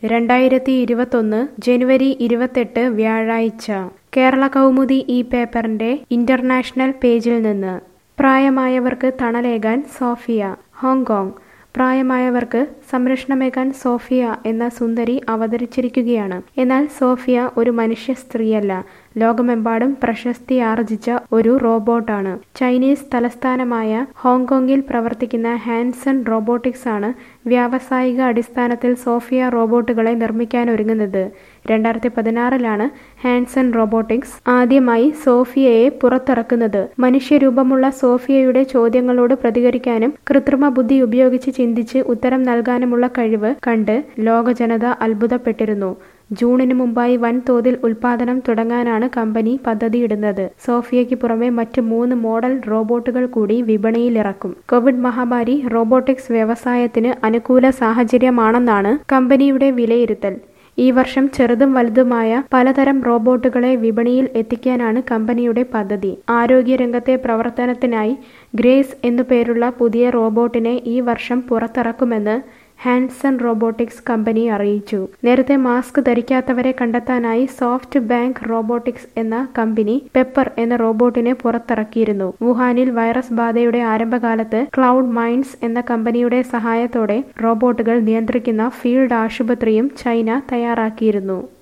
രണ്ടായിരത്തി ഇരുപത്തൊന്ന് ജനുവരി ഇരുപത്തെട്ട് വ്യാഴാഴ്ച കേരള കൗമുദി ഈ പേപ്പറിന്റെ ഇന്റർനാഷണൽ പേജിൽ നിന്ന് പ്രായമായവർക്ക് തണലേകാൻ സോഫിയ ഹോങ്കോങ് പ്രായമായവർക്ക് സംരക്ഷണമേകാൻ സോഫിയ എന്ന സുന്ദരി അവതരിച്ചിരിക്കുകയാണ് എന്നാൽ സോഫിയ ഒരു മനുഷ്യ സ്ത്രീയല്ല ലോകമെമ്പാടും പ്രശസ്തി ആർജിച്ച ഒരു റോബോട്ടാണ് ചൈനീസ് തലസ്ഥാനമായ ഹോങ്കോങ്ങിൽ പ്രവർത്തിക്കുന്ന ഹാൻസൺ റോബോട്ടിക്സ് ആണ് വ്യാവസായിക അടിസ്ഥാനത്തിൽ സോഫിയ റോബോട്ടുകളെ നിർമ്മിക്കാനൊരുങ്ങുന്നത് രണ്ടായിരത്തി പതിനാറിലാണ് ഹാൻസൺ റോബോട്ടിക്സ് ആദ്യമായി സോഫിയയെ പുറത്തിറക്കുന്നത് മനുഷ്യരൂപമുള്ള സോഫിയയുടെ ചോദ്യങ്ങളോട് പ്രതികരിക്കാനും കൃത്രിമ ബുദ്ധി ഉപയോഗിച്ച് ചിന്തിച്ച് ഉത്തരം നൽകാനുമുള്ള കഴിവ് കണ്ട് ലോക ജനത അത്ഭുതപ്പെട്ടിരുന്നു ജൂണിന് മുമ്പായി വൻതോതിൽ ഉൽപാദനം തുടങ്ങാനാണ് കമ്പനി പദ്ധതിയിടുന്നത് സോഫിയയ്ക്ക് പുറമെ മറ്റ് മൂന്ന് മോഡൽ റോബോട്ടുകൾ കൂടി വിപണിയിലിറക്കും കോവിഡ് മഹാമാരി റോബോട്ടിക്സ് വ്യവസായത്തിന് അനുകൂല സാഹചര്യമാണെന്നാണ് കമ്പനിയുടെ വിലയിരുത്തൽ ഈ വർഷം ചെറുതും വലുതുമായ പലതരം റോബോട്ടുകളെ വിപണിയിൽ എത്തിക്കാനാണ് കമ്പനിയുടെ പദ്ധതി ആരോഗ്യരംഗത്തെ പ്രവർത്തനത്തിനായി ഗ്രേസ് എന്നു പേരുള്ള പുതിയ റോബോട്ടിനെ ഈ വർഷം പുറത്തിറക്കുമെന്ന് ഹാൻസൺ റോബോട്ടിക്സ് കമ്പനി അറിയിച്ചു നേരത്തെ മാസ്ക് ധരിക്കാത്തവരെ കണ്ടെത്താനായി സോഫ്റ്റ് ബാങ്ക് റോബോട്ടിക്സ് എന്ന കമ്പനി പെപ്പർ എന്ന റോബോട്ടിനെ പുറത്തിറക്കിയിരുന്നു വുഹാനിൽ വൈറസ് ബാധയുടെ ആരംഭകാലത്ത് ക്ലൗഡ് മൈൻഡ്സ് എന്ന കമ്പനിയുടെ സഹായത്തോടെ റോബോട്ടുകൾ നിയന്ത്രിക്കുന്ന ഫീൽഡ് ആശുപത്രിയും ചൈന തയ്യാറാക്കിയിരുന്നു